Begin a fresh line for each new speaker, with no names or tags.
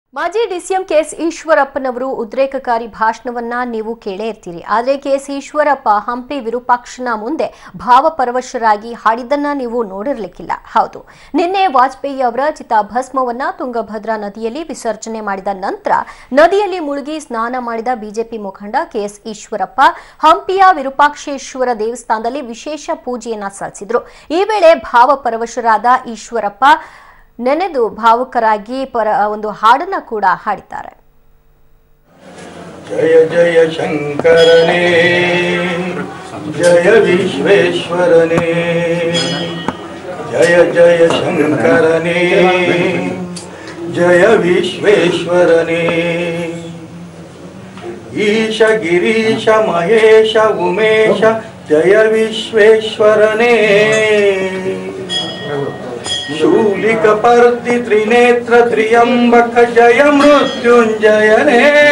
ಮಾಜಿ DCM KS ಈಶ್ವರಪ್ಪನವರು ಉದ್ರೇಕಕಾರಿ ಭಾಷಣವನ್ನ ನೀವು ಕೇಳೇ ಇರ್ತೀರಿ ಆದರೆ ಕೆಎಸ್ ಈಶ್ವರಪ್ಪ ಹಂಪಿ ವಿರೂಪಾಕ್ಷನ ಮುಂದೆ ಭಾವಪರವಶರಾಗಿ ಹಾಡಿದ್ದನ್ನ ನೀವು ನೋಡಿರ್ಲಿಕ್ಕಿಲ್ಲ ಹೌದು ನಿನ್ನೆ ವಾಜಪೇಯಿ ಅವರ ಚಿತಾಭಸ್ಮವನ್ನ ತುಂಗಭದ್ರಾ ನದಿಯಲ್ಲಿ ವಿಸರ್ಜನೆ ಮಾಡಿದ ನಂತರ ನದಿಯಲ್ಲಿ ಮುಳುಗಿ ಸ್ನಾನ ಮಾಡಿದ ಬಿಜೆಪಿ ಮುಖಂಡ ಕೆಎಸ್ ಈಶ್ವರಪ್ಪ ಹಂಪಿಯ ವಿರೂಪಾಕ್ಷೇಶ್ವರ ದೇವಸ್ಥಾನದಲ್ಲಿ ವಿಶೇಷ ಪೂಜೆಯನ್ನ ಸಲ್ಲಿಸಿದ್ರು ಈ ವೇಳೆ ಭಾವಪರವಶರಾದ ಈಶ್ವರಪ್ಪ ನೆನೆದು ಭಾವುಕರಾಗಿ ಪರ ಒಂದು ಹಾಡನ್ನ ಕೂಡ ಹಾಡಿದ್ದಾರೆ
ಜಯ ಜಯ ಶಂಕರನೇ ಜಯ ವಿಶ್ವೇಶ್ವರನೇ ಜಯ ಜಯ ಶಂಕರನೇ ಜಯ ವಿಶ್ವೇಶ್ವರನೇ ಈಶ ಗಿರೀಶ ಮಹೇಶ ಉಮೇಶ ಜಯ ವಿಶ್ವೇಶ್ವರನೇ ಶೂಲಿಕ ಪರ್ದಿ ತ್ರಿನೇತ್ರ ತ್ರಿಯಂಬಕ ಜಯ ಮೃತ್ಯುಂಜಯನೇ